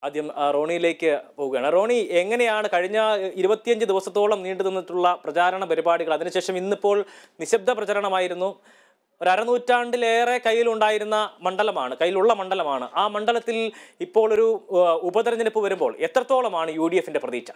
ആദ്യം ആ, റോണിയിലേക്ക് പോവുകയാണ് റോണി എങ്ങനെയാണ് കഴിഞ്ഞ ഇരുപത്തിയഞ്ച് ദിവസത്തോളം നീണ്ടു നിന്നിട്ടുള്ള പ്രചാരണ പരിപാടികൾ അതിനുശേഷം ഇന്നിപ്പോൾ നിശബ്ദ പ്രചരണമായിരുന്നു ഒരു അരനൂറ്റാണ്ടിലേറെ കയ്യിലുണ്ടായിരുന്ന മണ്ഡലമാണ് കയ്യിലുള്ള മണ്ഡലമാണ് ആ മണ്ഡലത്തിൽ ഇപ്പോൾ ഒരു ആ, ഉപതെരഞ്ഞെടുപ്പ് വരുമ്പോൾ എത്രത്തോളമാണ് യു ഡി എഫിന്റെ പ്രതീക്ഷ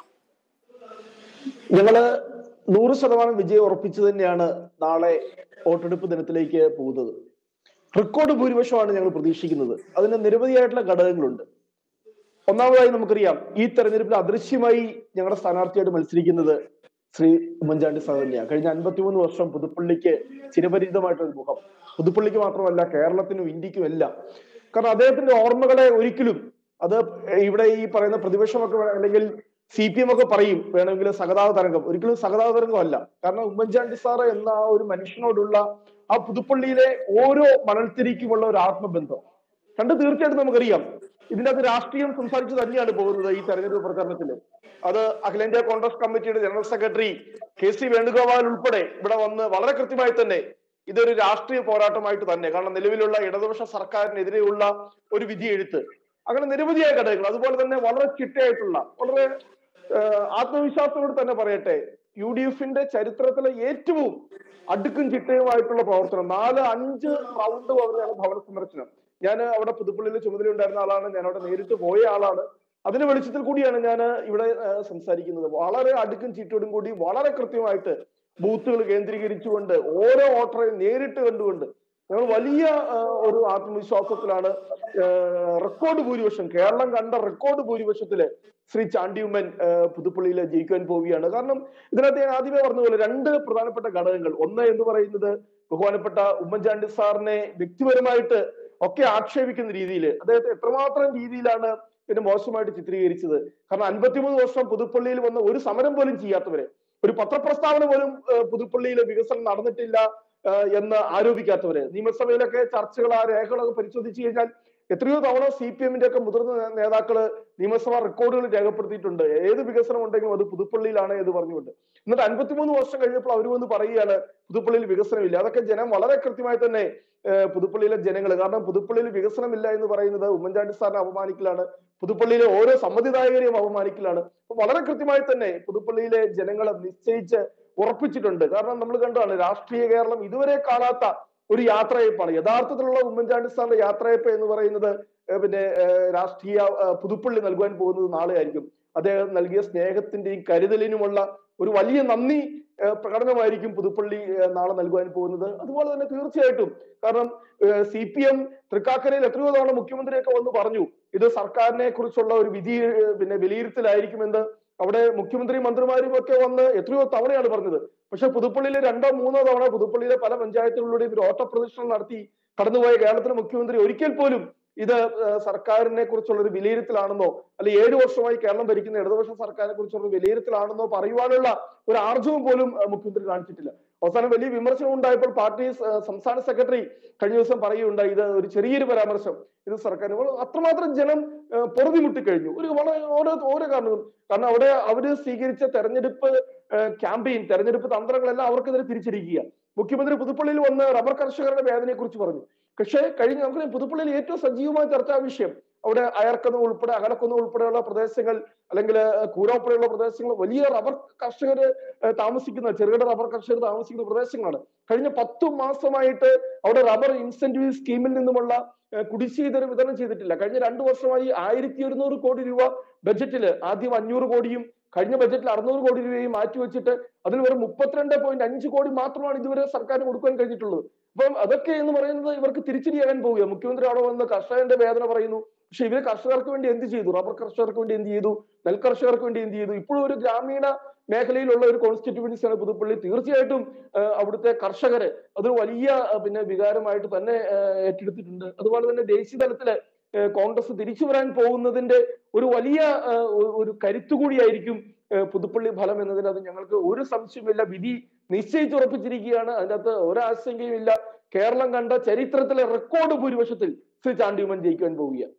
ഞങ്ങള് നൂറ് ശതമാനം വിജയം ഉറപ്പിച്ചു തന്നെയാണ് നാളെ വോട്ടെടുപ്പ് ദിനത്തിലേക്ക് പോകുന്നത് റെക്കോർഡ് ഭൂരിപക്ഷമാണ് ഞങ്ങൾ പ്രതീക്ഷിക്കുന്നത് അതിന് നിരവധിയായിട്ടുള്ള ഘടകങ്ങളുണ്ട് ഒന്നാമതായി നമുക്കറിയാം ഈ തെരഞ്ഞെടുപ്പിൽ അദൃശ്യമായി ഞങ്ങളുടെ സ്ഥാനാർത്ഥിയായിട്ട് മത്സരിക്കുന്നത് ശ്രീ ഉമ്മൻചാണ്ടി സാർ തന്നെയാണ് കഴിഞ്ഞ അൻപത്തിമൂന്ന് വർഷം പുതുപ്പള്ളിക്ക് ചിരപരിചിതമായിട്ടൊരു മുഖം പുതുപ്പള്ളിക്ക് മാത്രമല്ല കേരളത്തിനും ഇന്ത്യക്കും എല്ലാം കാരണം അദ്ദേഹത്തിന്റെ ഓർമ്മകളെ ഒരിക്കലും അത് ഇവിടെ ഈ പറയുന്ന പ്രതിപക്ഷമൊക്കെ വേ- അല്ലെങ്കിൽ സി പി എം ഒക്കെ പറയും വേണമെങ്കിൽ സഹതാപ തരംഗം ഒരിക്കലും സഹതാപ തരംഗം അല്ല കാരണം ഉമ്മൻചാണ്ടി സാറ് എന്ന ആ ഒരു മനുഷ്യനോടുള്ള ആ പുതുപ്പള്ളിയിലെ ഓരോ മണൽത്തിരിക്കുമുള്ള ഒരു ആത്മബന്ധം രണ്ട് തീർച്ചയായിട്ടും നമുക്കറിയാം ഇതിനകത്ത് രാഷ്ട്രീയം സംസാരിച്ചു തന്നെയാണ് പോകുന്നത് ഈ തെരഞ്ഞെടുപ്പ് പ്രചരണത്തിൽ അത് അഖിലേന്ത്യാ കോൺഗ്രസ് കമ്മിറ്റിയുടെ general secretary K C Venugopal ഉൾപ്പെടെ ഇവിടെ വന്ന് വളരെ കൃത്യമായി തന്നെ ഇതൊരു രാഷ്ട്രീയ പോരാട്ടമായിട്ട് തന്നെ കാരണം നിലവിലുള്ള ഇടതുപക്ഷ സർക്കാരിനെതിരെയുള്ള ഒരു വിധി എഴുത്ത് അങ്ങനെ നിരവധിയായ ഘടകങ്ങൾ അതുപോലെ തന്നെ വളരെ ചിട്ടയായിട്ടുള്ള വളരെ ഏഹ്, ആത്മവിശ്വാസത്തോട് തന്നെ പറയട്ടെ യു ഡി എഫിന്റെ ചരിത്രത്തിലെ ഏറ്റവും അടുക്കും ചിട്ടയുമായിട്ടുള്ള പ്രവർത്തനം നാല് അഞ്ച് റൗണ്ട് അവരാണ് ഭവന സന്ദർശനം ഞാൻ അവിടെ പുതുപ്പള്ളിയിൽ ചുമതല ഉണ്ടായിരുന്ന ആളാണ് ഞാൻ അവിടെ നേരിട്ട് പോയ ആളാണ് അതിന്റെ വെളിച്ചത്തിൽ കൂടിയാണ് ഞാൻ ഇവിടെ ഏഹ്, സംസാരിക്കുന്നത് വളരെ അടുക്കും ചിട്ടയോടും കൂടി വളരെ കൃത്യമായിട്ട് ബൂത്തുകൾ കേന്ദ്രീകരിച്ചുകൊണ്ട് ഓരോ വോട്ടറെയും നേരിട്ട് കണ്ടുകൊണ്ട് ഞങ്ങൾ വലിയ ഏഹ്, ഒരു ആത്മവിശ്വാസത്തിലാണ് ഏഹ്, റെക്കോർഡ് ഭൂരിപക്ഷം കേരളം കണ്ട റെക്കോർഡ് ഭൂരിപക്ഷത്തില് ശ്രീ ചാണ്ടിയുമ്മൻ ഏഹ്, പുതുപ്പള്ളിയിൽ ജയിക്കാൻ പോവുകയാണ് കാരണം ഇതിനകത്ത് ഞാൻ ആദ്യമേ പറഞ്ഞ പോലെ രണ്ട് പ്രധാനപ്പെട്ട ഘടകങ്ങൾ ഒന്ന് എന്ന് പറയുന്നത് ബഹുമാനപ്പെട്ട ഉമ്മൻചാണ്ടി സാറിനെ വ്യക്തിപരമായിട്ട് ഒക്കെ ആക്ഷേപിക്കുന്ന രീതിയിൽ അദ്ദേഹത്തെ എത്രമാത്രം രീതിയിലാണ് പിന്നെ മോശമായിട്ട് ചിത്രീകരിച്ചത് കാരണം അൻപത്തിമൂന്ന് വർഷം പുതുപ്പള്ളിയിൽ വന്ന ഒരു സമരം പോലും ചെയ്യാത്തവരെ ഒരു പത്രപ്രസ്താവന പോലും ഏഹ്, പുതുപ്പള്ളിയിലെ വികസനം നടന്നിട്ടില്ല ഏഹ്, എന്ന് ആരോപിക്കാത്തവര് നിയമസഭയിലൊക്കെ ചർച്ചകൾ ആ രേഖകളൊക്കെ പരിശോധിച്ചു കഴിഞ്ഞാൽ എത്രയോ തവണ സി പി എമ്മിന്റെ ഒക്കെ മുതിർന്ന നേ- നേതാക്കള് നിയമസഭാ റെക്കോർഡുകൾ രേഖപ്പെടുത്തിയിട്ടുണ്ട് ഏത് വികസനം ഉണ്ടെങ്കിലും അത് പുതുപ്പള്ളിയിലാണ് എന്ന് പറഞ്ഞുകൊണ്ട് എന്നിട്ട് അൻപത്തിമൂന്ന് വർഷം കഴിഞ്ഞപ്പോൾ അവർ വന്ന് പറയുകയാണ് പുതുപ്പള്ളിയിൽ വികസനമില്ല അതൊക്കെ ജനം വളരെ കൃത്യമായി തന്നെ ഏഹ്, പുതുപ്പള്ളിയിലെ ജനങ്ങൾ കാരണം പുതുപ്പള്ളിയിൽ വികസനമില്ല എന്ന് പറയുന്നത് ഉമ്മൻചാണ്ടി സാറിനെ അപമാനിക്കലാണ് പുതുപ്പള്ളിയിലെ ഓരോ സമ്മതിദായകരെയും അപമാനിക്കലാണ് അപ്പൊ വളരെ കൃത്യമായി തന്നെ പുതുപ്പള്ളിയിലെ ജനങ്ങളെ നിശ്ചയിച്ച് ഉറപ്പിച്ചിട്ടുണ്ട് കാരണം നമ്മൾ കണ്ടതാണ് രാഷ്ട്രീയ കേരളം ഇതുവരെ കാണാത്ത ഒരു യാത്രയപ്പാണ് യഥാർത്ഥത്തിലുള്ള ഉമ്മൻചാണ്ടി സാറിന്റെ യാത്രയപ്പ് എന്ന് പറയുന്നത് ഏഹ് പിന്നെ ഏഹ് രാഷ്ട്രീയ ഏഹ് പുതുപ്പള്ളി നൽകുവാൻ പോകുന്നത് നാളെ ആയിരിക്കും അദ്ദേഹം നൽകിയ സ്നേഹത്തിന്റെയും കരുതലിനുമുള്ള ഒരു വലിയ നന്ദി ഏഹ് പ്രകടനമായിരിക്കും പുതുപ്പള്ളി ഏഹ് നാളെ നൽകുവാൻ പോകുന്നത് അതുപോലെ തന്നെ തീർച്ചയായിട്ടും കാരണം സി പി എം തൃക്കാക്കരയിൽ എത്രയോ തവണ മുഖ്യമന്ത്രിയൊക്കെ വന്ന് പറഞ്ഞു ഇത് സർക്കാരിനെ കുറിച്ചുള്ള ഒരു വിധി ഏഹ് പിന്നെ വിലയിരുത്തലായിരിക്കുമെന്ന് അവിടെ മുഖ്യമന്ത്രി മന്ത്രിമാരും ഒക്കെ വന്ന് എത്രയോ തവണയാണ് പറഞ്ഞത് പക്ഷെ പുതുപ്പള്ളിയിലെ രണ്ടോ മൂന്നോ തവണ പുതുപ്പള്ളിയിലെ പല പഞ്ചായത്തുകളിലൂടെയും ഒരു ഓട്ടപ്രദർശനം നടത്തി കടന്നുപോയ കേരളത്തിലെ മുഖ്യമന്ത്രി ഒരിക്കൽ പോലും ഇത് ഏഹ് സർക്കാരിനെ കുറിച്ചുള്ള ഒരു വിലയിരുത്തലാണെന്നോ അല്ലെ ഏഴു വർഷമായി കേരളം ഭരിക്കുന്ന ഇടതുപക്ഷ സർക്കാരിനെ കുറിച്ചുള്ള ഒരു വിലയിരുത്തലാണെന്നോ പറയുവാനുള്ള ഒരു ആർജവും പോലും ഏഹ് മുഖ്യമന്ത്രി കാണിച്ചിട്ടില്ല അവസാനം വലിയ വിമർശനം ഉണ്ടായപ്പോൾ പാർട്ടി ഏഹ് സംസ്ഥാന സെക്രട്ടറി കഴിഞ്ഞ ദിവസം പറയുകയുണ്ടായി ഇത് ഒരു ചെറിയൊരു പരാമർശം ഇത് സർക്കാർ അത്രമാത്രം ജനം ഏഹ് പൊറുതിമുട്ടി കഴിഞ്ഞു ഒരു വളരെ ഓരോ ഓരോ കാരണവും കാരണം അവിടെ അവര് സ്വീകരിച്ച തെരഞ്ഞെടുപ്പ് ക്യാമ്പയിൻ തെരഞ്ഞെടുപ്പ് തന്ത്രങ്ങളെല്ലാം അവർക്കെതിരെ തിരിച്ചിരിക്കുക മുഖ്യമന്ത്രി പുതുപ്പള്ളിയിൽ വന്ന് റബ്ബർ കർഷകരുടെ വേദനയെ കുറിച്ച് പറഞ്ഞു പക്ഷേ കഴിഞ്ഞ നമുക്ക് പുതുപ്പള്ളിയിൽ ഏറ്റവും സജീവമായ ചർച്ചാ വിഷയം അവിടെ അയർക്കുന്ന ഉൾപ്പെടെ അകലക്കുന്ന ഉൾപ്പെടെയുള്ള പ്രദേശങ്ങൾ അല്ലെങ്കിൽ കൂരോപ്പുഴയുള്ള പ്രദേശങ്ങൾ വലിയ റബ്ബർ കർഷകർ താമസിക്കുന്ന ചെറുകിട റബ്ബർ കർഷകർ താമസിക്കുന്ന പ്രദേശങ്ങളാണ് കഴിഞ്ഞ പത്തു മാസമായിട്ട് അവിടെ റബ്ബർ ഇൻസെന്റീവ് സ്കീമിൽ നിന്നുമുള്ള ഏഹ് കുടിശ്ശിക ഇതുവരെ വിതരണം ചെയ്തിട്ടില്ല കഴിഞ്ഞ രണ്ടു വർഷമായി ആയിരത്തി ഒരുന്നൂറ് കോടി രൂപ ബജറ്റില് ആദ്യം അഞ്ഞൂറ് കോടിയും കഴിഞ്ഞ ബജറ്റിൽ അറുന്നൂറ് കോടി രൂപയും മാറ്റിവെച്ചിട്ട് അതിൽ വെറും മുപ്പത്തിരണ്ട് പോയിന്റ് അഞ്ച് കോടി മാത്രമാണ് ഇതുവരെ സർക്കാരിന് കൊടുക്കാൻ കഴിഞ്ഞിട്ടുള്ളത് അപ്പം അതൊക്കെ എന്ന് പറയുന്നത് ഇവർക്ക് തിരിച്ചടിയാകാൻ പോവുക മുഖ്യമന്ത്രി അവിടെ വന്ന് കർഷകന്റെ വേദന പറയുന്നു പക്ഷെ ഇവര് കർഷകർക്ക് വേണ്ടി എന്ത് ചെയ്തു റബ്ബർ കർഷകർക്ക് വേണ്ടി എന്ത് ചെയ്തു നെൽ കർഷകർക്ക് വേണ്ടി എന്ത് ചെയ്തു ഇപ്പോഴും ഒരു ഗ്രാമീണ മേഖലയിലുള്ള ഒരു കോൺസ്റ്റിറ്റ്യുവൻസിയാണ് പുതുപ്പള്ളി തീർച്ചയായിട്ടും ഏഹ് അവിടുത്തെ കർഷകര് അതൊരു വലിയ ഏഹ് പിന്നെ വികാരമായിട്ട് തന്നെ ഏഹ് ഏറ്റെടുത്തിട്ടുണ്ട് അതുപോലെ തന്നെ ദേശീയ തലത്തില് ഏഹ് കോൺഗ്രസ് തിരിച്ചു വരാൻ പോകുന്നതിന്റെ ഒരു വലിയ ഏഹ് ഒ- ഒരു കരുത്തു കൂടിയായിരിക്കും ഏഹ് പുതുപ്പള്ളി ഫലം എന്നതിനകത്ത് ഞങ്ങൾക്ക് ഒരു സംശയമില്ല വിധി നിശ്ചയിച്ചുറപ്പിച്ചിരിക്കുകയാണ് അതിനകത്ത് ഒരാശങ്കയും ഇല്ല കേരളം കണ്ട ചരിത്രത്തിലെ റെക്കോർഡ് ഭൂരിപക്ഷത്തിൽ ശ്രീ ചാണ്ടിയുമ്മൻ ജയിക്കാൻ പോവുകയാണ്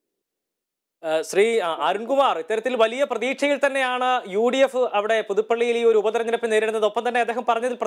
ഏഹ് ശ്രീ ആ, അരുൺകുമാർ ഇത്തരത്തിൽ വലിയ പ്രതീക്ഷയിൽ തന്നെയാണ് യു ഡി എഫ് അവിടെ പുതുപ്പള്ളിയിൽ ഈ ഒരു ഉപതെരഞ്ഞെടുപ്പ് നേരിടുന്നത് ഒപ്പം തന്നെ അദ്ദേഹം പറഞ്ഞതിൽ